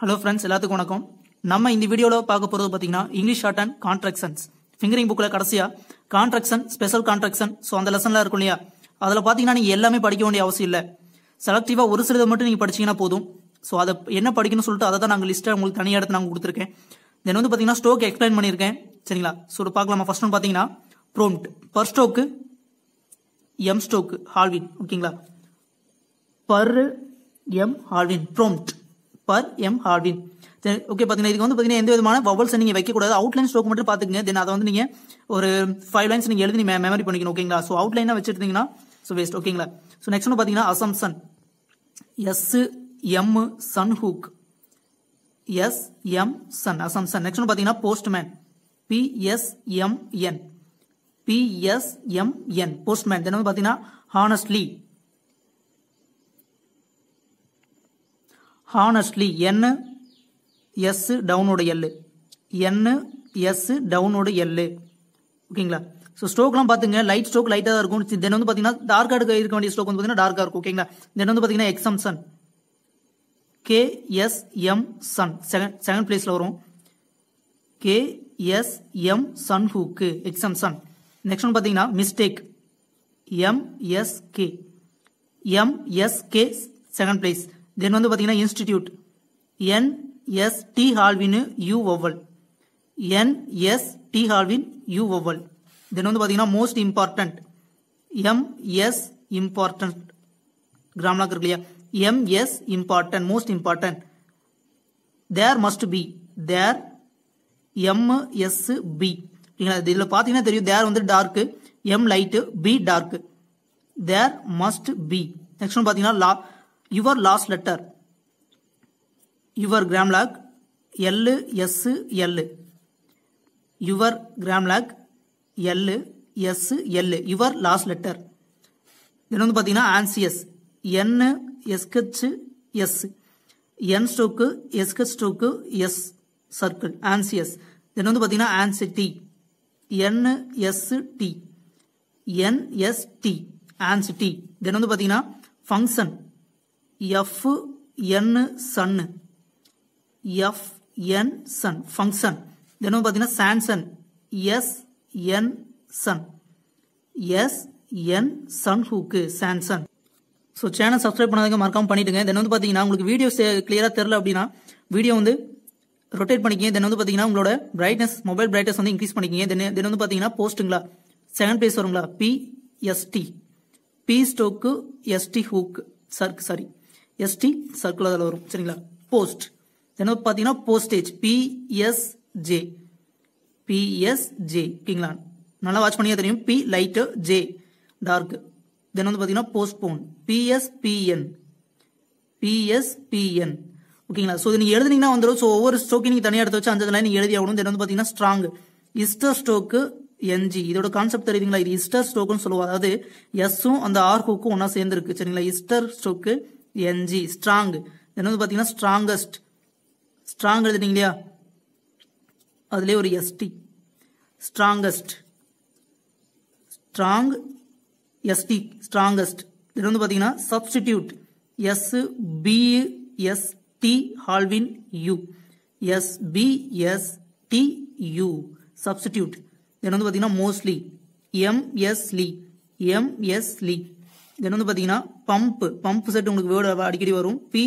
hello friends எல்லாத்துக்கும் வணக்கம் நம்ம இந்த வீடியோவில் பார்க்க போகிறது பார்த்தீங்கன்னா English short and contractions fingering புக்கில் கடைசியாக கான்ட்ராக்ஷன் ஸ்பெஷல் கான்ட்ராக்ஷன் ஸோ அந்த லெசன்லாம் இருக்கும் இல்லையா அதில் பார்த்தீங்கன்னா நீங்கள் எல்லாமே படிக்க வேண்டிய அவசியம் இல்லை செலக்டிவாக ஒரு சிலதை மட்டும் நீங்கள் படிச்சீங்கன்னா போதும் ஸோ அதை என்ன படிக்கணும்னு சொல்லிட்டு அதை தான் நாங்கள் லிஸ்ட்டை உங்களுக்கு தனியாக எடுத்து நாங்கள் கொடுத்துருக்கேன் தென் வந்து பார்த்தீங்கன்னா ஸ்டோக் எக்ஸ்பிளைன் பண்ணியிருக்கேன் சரிங்களா ஸோ பார்க்கலாமா ஃபர்ஸ்ட் ஒன்று பார்த்தீங்கன்னா prompt per stroke M stroke halving ஓகேங்களா per M halving prompt per M halving சரி ஓகே பார்த்தீங்கன்னா இதுக்கு வந்து பார்த்தீங்கன்னா எந்த விதமான வவல்ஸ் நீங்கள் வைக்கக்கூடாது அவுட்லைன் ஸ்டோக் மட்டும் பார்த்துக்கங்க தென் அதை வந்து நீங்கள் ஒரு ஃபைவ் லைன்ஸ் நீங்கள் எழுதி மெமரி பண்ணிக்கணும் ஓகேங்களா ஸோ அவுட்லைனாக வச்சிருந்தீங்கன்னா ஸோ வேஸ்ட் ஓகேங்களா ஸோ நெக்ஸ்ட் ஒன்று பார்த்தீங்கன்னா assumption S M shun hook S M shun assumption next ஒன்று பார்த்தீங்கன்னா postman PSMN PSMN postman then வந்து பார்த்தீங்கன்னா ஹானஸ்ட்லி ஹானஸ்ட்லி என் எஸ் டவுனோட எல் என் எஸ் டவுனோட எல் ஓகேங்களா ஸோ ஸ்டோக்லாம் பார்த்துங்க லைட் ஸ்டோக் லைட்டாக தான் இருக்கும் தென் வந்து பார்த்தீங்கன்னா டார்க்காக இருக்க இருக்க வேண்டிய ஸ்டோக் வந்து பார்த்தீங்கன்னா டார்க்காக இருக்கும் ஓகேங்களா தென் வந்து பார்த்தீங்கன்னா exemption K S M shun second second பிளேஸில் வரும் K S M shun hook exemption next one பார்த்தீங்கன்னா mistake M S K M S K second place then வந்து பார்த்தீங்கன்னா institute N S T halving U oval N S T halving U oval then வந்து பார்த்தீங்கன்னா most important M S important grammalogue இருக்கு இல்லையா M S important most important there must be there M S P இதில் பார்த்தீங்கன்னா தெரியும் there வந்து dark M light P dark there must be next one பார்த்தீங்கன்னா lower last letter your grammalogue L S L your grammalogue L S L your last letter then வந்து பார்த்தீங்கன்னா anxious N எஸ்கச் S N stroke எஸ்கச் stroke S circle anxious then வந்து பார்த்தீங்கன்னா anxiety N S T N S T anxiety then வந்து பார்த்தீங்கன்னா function F N சன்னு F N Sun function then வந்து பார்த்தீங்கன்னா sanction S N shun S N shun hook Samsung so channel subscribe பண்ணாதவங்க மறக்காம பண்ணிட்டுங்க தென் வந்து பார்த்தீங்கன்னா உங்களுக்கு வீடியோ கிளியராக தெரில அப்படின்னா வீடியோ வந்து ரொட்டேட் பண்ணிக்கிங்க தென் வந்து பார்த்தீங்கன்னா உங்களோட பிரைட்னஸ் மொபைல் பிரைட்னஸ் வந்து இன்க்ரீஸ் பண்ணிக்கிங்க தென் தென் வந்து பார்த்தீங்கன்னா போஸ்ட்டுங்களா செகண்ட் பேஸ் வருங்களா P ST P stroke ST hook சர்க் சாரி எஸ்டி சர்க்கிள் அதில் வரும் சரிங்களா போஸ்ட் தென் வந்து பார்த்தீங்கன்னா போஸ்டேஜ் பிஎஸ்ஜே பிஎஸ்ஜே ஓகேங்களா நல்லா வாட்ச் பண்ணியே தெரியும் P light J dark then வந்து பார்த்தீங்கன்னா போஸ்ட்போன் பிஎஸ்பிஎன் பிஎஸ்பிஎன் ஓகேங்களா ஸோ நீங்கள் எழுதுனீங்கன்னா வந்துடும் ஸோ ஒவ்வொரு ஸ்டோக்கையும் நீங்கள் தனியாக எடுத்து வச்சு அந்த லைன் எழுதி ஆகணும் தென் வந்து பார்த்தீங்கன்னா ஸ்ட்ராங் இஸ்டர் ஸ்டோக்கு என்ஜி இதோட கான்செப்ட் தெரியுதுங்களா இது இஸ்டர் ஸ்டோக்குன்னு சொல்லுவோம் அதாவது எஸ்ஸும் அந்த ஆர் ஹூக்கும் ஒன்றா சேர்ந்துருக்கு சரிங்களா இஸ்டர் ஸ்டோக்கு என்ஜி ஸ்ட்ராங் தென் வந்து பார்த்தீங்கன்னா ஸ்ட்ராங்கஸ்ட் ஸ்ட்ராங் எழுதுனீங்க இல்லையா அதுலேயே ஒரு ST strongest strong ST strongest இது வந்து பார்த்தீங்கன்னா substitute S B S T halving U S B S T U substitute இது வந்து பார்த்தீங்கன்னா mostly M S L M S L இது வந்து பார்த்தீங்கன்னா பம்ப் பம்ப் செட் உங்களுக்கு வேர்டு அடிக்கடி வரும் P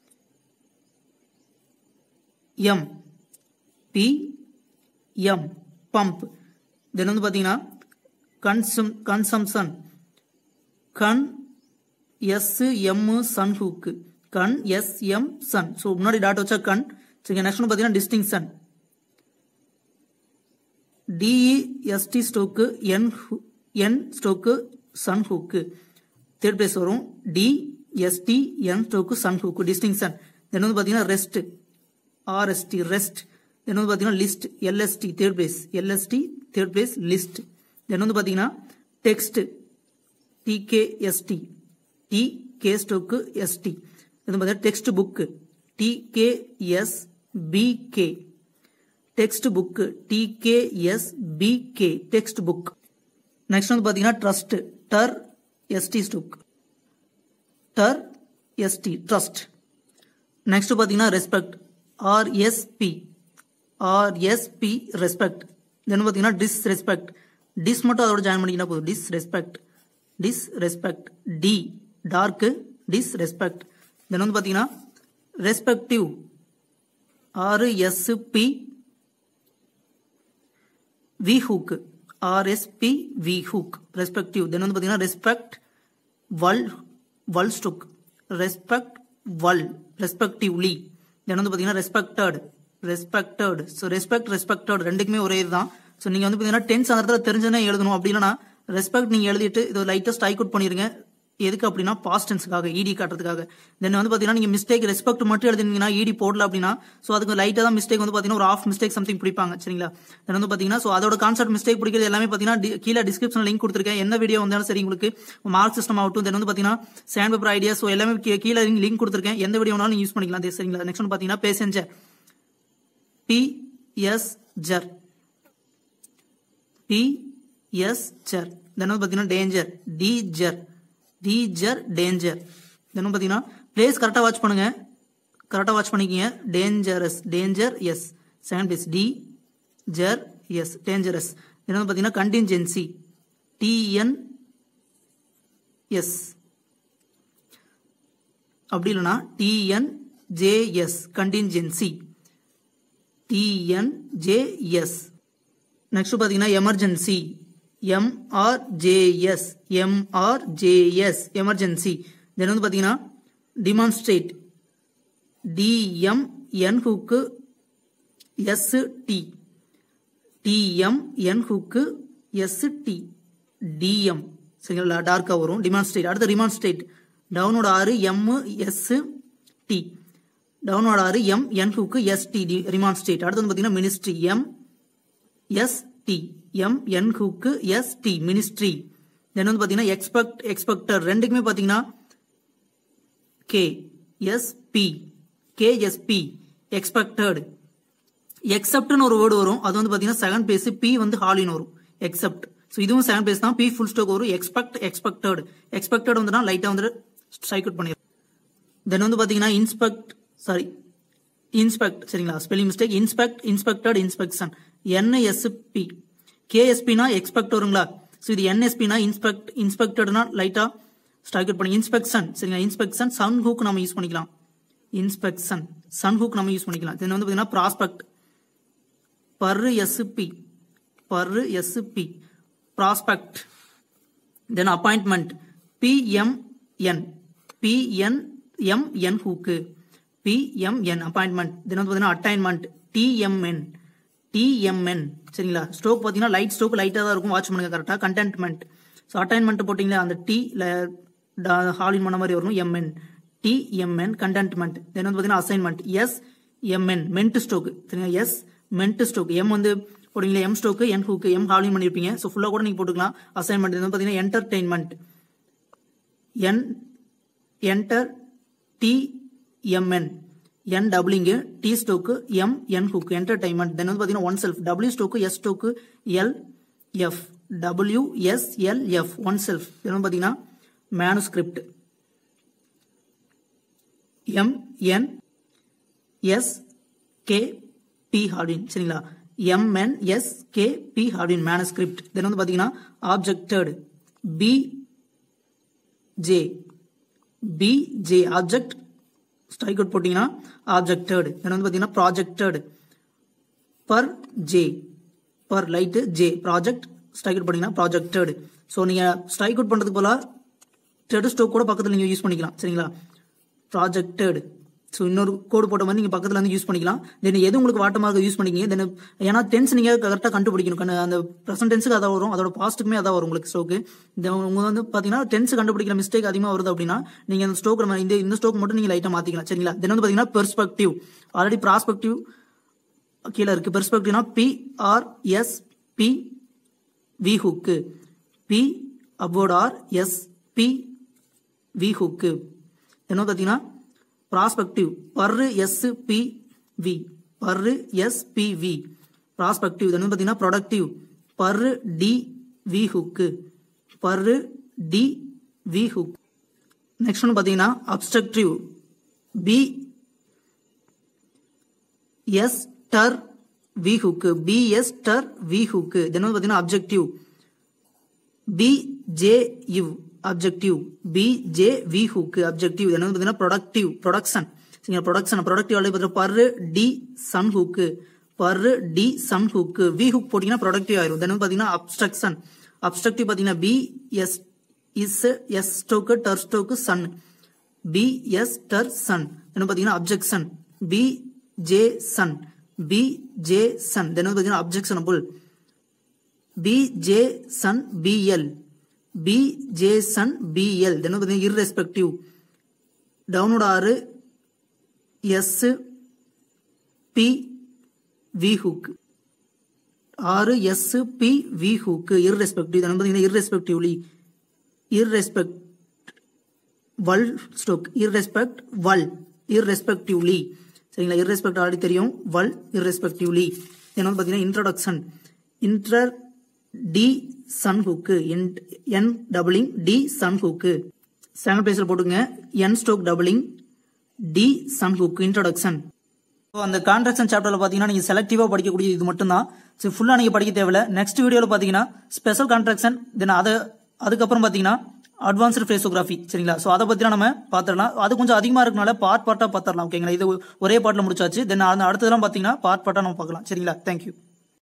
M P M pump then வந்து பார்த்தீங்கன்னா consume consumption con S M shun hook con S M shun so முன்னாடி டாட் வச்சா கண் சரி நெக்ஸ்ட் வந்து பார்த்தீங்கன்னா distinction DEST stroke N N stroke shun hook third place வரும் T ST N stroke shun hook distinction then வந்து பார்த்தீங்கன்னா rest RST rest then வந்து பார்த்தீங்கன்னா list LST third place LST third place list then வந்து பார்த்தீங்கன்னா text TKST TK stroke ST இது பார்த்தீங்கன்னா text book TKS PK text book TKS PK text book next வந்து பார்த்தீங்கன்னா ட்ரஸ்ட் டர் எஸ்டி ஸ்டோக் டர் எஸ்டி ட்ரஸ்ட் நெக்ஸ்ட் பார்த்தீங்கன்னா respect RSP RSP respect then பார்த்தீங்கன்னா டிஸ்ரெஸ்பெக்ட் டிஸ் மட்டும் அதோட ஜாயின் பண்ணிக்கிட்டா போதும் disrespect disrespect D dark disrespect then வந்து பார்த்தீங்கன்னா ரெஸ்பெக்டிவ் ஆறு S P V hook RSP V hook respective then வந்து பார்த்தீங்கன்னா ரெஸ்பெக்ட் வல் வல் ஸ்டுக் ரெஸ்பெக்ட் வல் ரெஸ்பெக்டிவ்லி தென் வந்து பார்த்தீங்கன்னா respected respected so respect respected ரெண்டுக்குமே ஒரே இதுதான் ஸோ நீங்கள் வந்து பார்த்தீங்கன்னா டென்ஸ் அந்த இடத்துல தெரிஞ்சனே எழுதணும் அப்படி இல்லைனா ரெஸ்பெக்ட் நீங்கள் எழுதிட்டு இது லைட்டாக ஸ்ட்ரைக் அவுட் பண்ணிருங்க எதுக்கு அப்படின்னா பாஸ்ட் டென்ஸுக்காக இடி காட்டுறதுக்காக தென் வந்து பார்த்தீங்கன்னா நீங்கள் மிஸ்டேக் ரெஸ்பெக்ட் மட்டும் எழுதினீங்கன்னா இடி போடல அப்படின்னா ஸோ அதுக்கு லைட்டாக தான் மிஸ்டேக் வந்து பார்த்தீங்கன்னா ஒரு ஆஃப் மிஸ்டேக் சம்திங் பிடிப்பாங்க சரிங்களா தென் வந்து பார்த்தீங்கன்னா ஸோ அதோட கான்செப்ட் மிஸ்டேக் பிடிக்கிறது எல்லாமே பார்த்தீங்கன்னா டி- கீழே டிஸ்கிரிப்ஷன் லிங்க் கொடுத்துருக்கேன் என்ன வீடியோ வந்தாலும் சரி உங்களுக்கு மார்க் சிஸ்டம் ஆகட்டும் தென் வந்து பார்த்தீங்கன்னா சாண்ட் பேப்பர் ஐடியா ஸோ எல்லாமே கீ- கீழே லிங்க் கொடுத்துருக்கேன் எந்த வீடியோ வேணாலும் யூஸ் பண்ணிக்கலாம் அது சரிங்களா நெக்ஸ்ட் வந்து பார்த்தீங்கன்னா passenger P S jer P S jer then வந்து பார்த்தீங்கன்னா danger D jer D jer danger then வந்து பார்த்தீங்கன்னா பிளேஸ் கரெக்டாக வாட்ச் பண்ணுங்க கரெக்டாக வாட்ச் பண்ணிக்கிங்க dangerous danger S second place D jer S dangerous then வந்து பார்த்தீங்கன்னா கண்டின்ஜென்சி டிஎன் எஸ் அப்படி இல்லைன்னா DN JS contingency DNJS next பார்த்தீங்கன்னா emergency MRJS MRJS emergency then வந்து பார்த்தீங்கன்னா demonstrate DMN hook ST DMN hook ST DM சரிங்களா டார்க்காக வரும் டிமான்ஸ்ட்ரேட் அடுத்து ரிமான்ஸ்ட்ரேட் டவுனோட ஆறு எம் எஸ் டி டவுனோட ஆறு எம் என் ஹுக்கு எஸ்டி ரிமான்ஸ்ட்ரேட் அடுத்து வந்து பார்த்தீங்கன்னா ministry M ST M N hook ST ministry then வந்து பார்த்தீங்கன்னா எக்ஸ்பெக்ட் எக்ஸ்பெக்டர் ரெண்டுக்குமே பார்த்தீங்கன்னா கே எஸ்பி கேஎஸ்பி எக்ஸ்பெக்டட் எக்ஸப்ட்னு ஒரு வேர்டு வரும் அது வந்து பார்த்தீங்கன்னா செகண்ட் பேஸ் பி வந்து ஹாலின் வரும் எக்ஸப்ட் ஸோ இதுவும் செகண்ட் பேஸ் தான் பி ஃபுல் ஸ்டாக் வரும் எக்ஸ்பெக்ட் எக்ஸ்பெக்டட் எக்ஸ்பெக்டட் வந்துனா லைட்டாக வந்து ஸ்ட்ரைக் அவுட் பண்ணிடும் தென் வந்து பார்த்தீங்கன்னா இன்ஸ்பெக்ட் சாரி இன்ஸ்பெக்ட் சரிங்களா spelling mistake inspect inspected inspection NSP கேஎஸ்பினா எக்ஸ்பெக்ட் வருங்களா ஸோ இது என்எஸ்பினா இன்ஸ்பெக்ட் இன்ஸ்பெக்டட்னா லைட்டாக ஸ்ட்ரைக் அவுட் பண்ணி இன்ஸ்பெக்ஷன் சரிங்களா இன்ஸ்பெக்ஷன் சன் ஹூக் நம்ம யூஸ் பண்ணிக்கலாம் இன்ஸ்பெக்ஷன் சன் ஹூக் நம்ம யூஸ் பண்ணிக்கலாம் தென் வந்து பார்த்தீங்கன்னா prospect per SP per SP prospect then appointment PMN PNMN hook PMN appointment then வந்து பார்த்தீங்கன்னா அட்டைன்மெண்ட் டிஎம்என் டிஎம்என் சரிங்களா ஸ்ட்ரோக் பார்த்தீங்கன்னா லைட் ஸ்ட்ரோக் லைட்டாக தான் இருக்கும் வாட்ச் பண்ணுங்க கரெக்டாக கண்டென்ட்மெண்ட் ஸோ அட்டைன்மெண்ட் போட்டிங்களா அந்த டி ஹாலின் பண்ண மாதிரி வரும் எம்என் டிஎம்என் கண்டென்ட்மெண்ட் தென் வந்து பார்த்தீங்கன்னா assignment S MN ment stroke சரிங்களா எஸ் மென்ட் ஸ்ட்ரோக் எம் வந்து போடுங்களா M stroke N hook M halving பண்ணியிருப்பீங்க ஸோ ஃபுல்லாக கூட நீங்கள் போட்டுக்கலாம் அசைன்மெண்ட் இது வந்து பார்த்தீங்கன்னா entertainment N enter T MN N doubling T stroke M N hook entertainment then வந்து பார்த்தீங்கன்னா oneself W stroke S stroke L F W S L F oneself then வந்து பார்த்தீங்கன்னா manuscript M N S K P ஹார்டின் சரிங்களா MN S K P ஹார்டின் manuscript then வந்து பார்த்தீங்கன்னா objected B J B J object strike out போட்டிங்கன்னா objected then வந்து பார்த்தீங்கன்னா projected per J per light J project strike out பண்ணிங்கன்னா projected so நீங்கள் ஸ்ட்ரைக் அவுட் பண்ணுறதுக்கு போல டெடு ஸ்டோக் கூட பக்கத்தில் நீங்கள் யூஸ் பண்ணிக்கலாம் சரிங்களா ப்ராஜெக்டட் ஸோ இன்னொரு கோடு போட்ட மாதிரி நீங்கள் பக்கத்தில் வந்து யூஸ் பண்ணிக்கலாம் தென் எது உங்களுக்கு வாட்டமாக யூஸ் பண்ணிக்கிங்க தென் ஏன்னா டென்ஸ் நீங்கள் கரெக்டாக கண்டுபிடிக்கணும் கண்ணு அந்த ப்ரெசன்ட் டென்ஸுக்கு அதான் வரும் அதோட பாஸ்ட்டுக்குமே அதான் வரும் உங்களுக்கு ஸ்டோக்கு இந்த உங்க வந்து பார்த்தீங்கன்னா டென்ஸ் கண்டுபிடிக்கிற மிஸ்டேக் அதிகமாக வருது அப்படின்னா நீங்கள் அந்த ஸ்டோக் இந்த இந்த ஸ்டோக் மட்டும் நீங்கள் லைட்டாக மாற்றிக்கலாம் சரிங்களா தென் வந்து பார்த்தீங்கன்னா பெர்ஸ்பெக்டிவ் ஆல்ரெடி ப்ராஸ்பெக்டிவ் கீழே இருக்கு பெர்ஸ்பெக்டிவ்னா P R S P V hook P upward R S P V hook என்ன பார்த்தீங்கன்னா prospective per S P V per S P V prospective இது பார்த்தீங்கன்னா productive per T V hook per T V hook next ஒன்று பார்த்தீங்கன்னா obstructive B S ter V hook BS ter V hook then வந்து பார்த்தீங்கன்னா objective B J இவ் objective B J V hook objective then வந்து பார்த்தீங்கன்னா productive production சரிங்களா production productive already பார்த்தீங்கன்னா per T shun hook per T shun hook V hook போட்டிங்கன்னா productive ஆயிரும் then வந்து பார்த்தீங்கன்னா அப்ஸ்ட்ரக்ஷன் அப்ஸ்ட்ரக்டிவ் பார்த்தீங்கன்னா B S is S stroke ter stroke shun B S ter shun then பார்த்தீங்கன்னா objection B J shun B J shun then வந்து பார்த்தீங்கன்னா objectionable B J shun BL B J shun BL then வந்து பார்த்தீங்கன்னா irrespective டவுனோட R S P V hook ஆறு S P V hook irrespective then பார்த்தீங்கன்னா irrespectively இர்ரெஸ்பெக்ட் வல் stroke இர்ரெஸ்பெக்ட் வல் இர்ரெஸ்பெக்டிவ்லி சரிங்களா இர்ரெஸ்பெக்ட் ஆல்ரெடி தெரியும் வல் இர்ரெஸ்பெக்டிவ்லி தென் வந்து பார்த்தீங்கன்னா introduction inter T shun hook N doubling T shun hook second பிளேஸில் போட்டுங்க N stroke doubling T shun hook introduction so அந்த கான்ட்ராக்ஷன் சாப்டர்ல பாத்தீங்கன்னா நீங்க செலக்டிவா படிக்கக்கூடிய இது மட்டும் தான் ஸோ ஃபுல்லா நீங்க படிக்க தேவையில்ல நெக்ஸ்ட் வீடியோல பாத்தீங்கன்னா ஸ்பெஷல் கான்ட்ராக்ஷன் தென் அதை அதுக்கப்புறம் பாத்தீங்கன்னா அட்வான்ஸ்டு ஃபேசோகிராஃபி சரிங்களா ஸோ அதை பத்தி நம்ம பாத்திரலாம் அது கொஞ்சம் அதிகமா இருக்கனால பார்ட் பார்ட்டா பாத்திரலாம் ஓகேங்களா இது ஒரே பார்ட்ல முடிச்சாச்சு தென் அடுத்ததெல்லாம் பாத்தீங்கன்னா பார்ட் பார்ட்டா நம்ம பார்க்கலாம் சரிங்களா தேங்க்யூ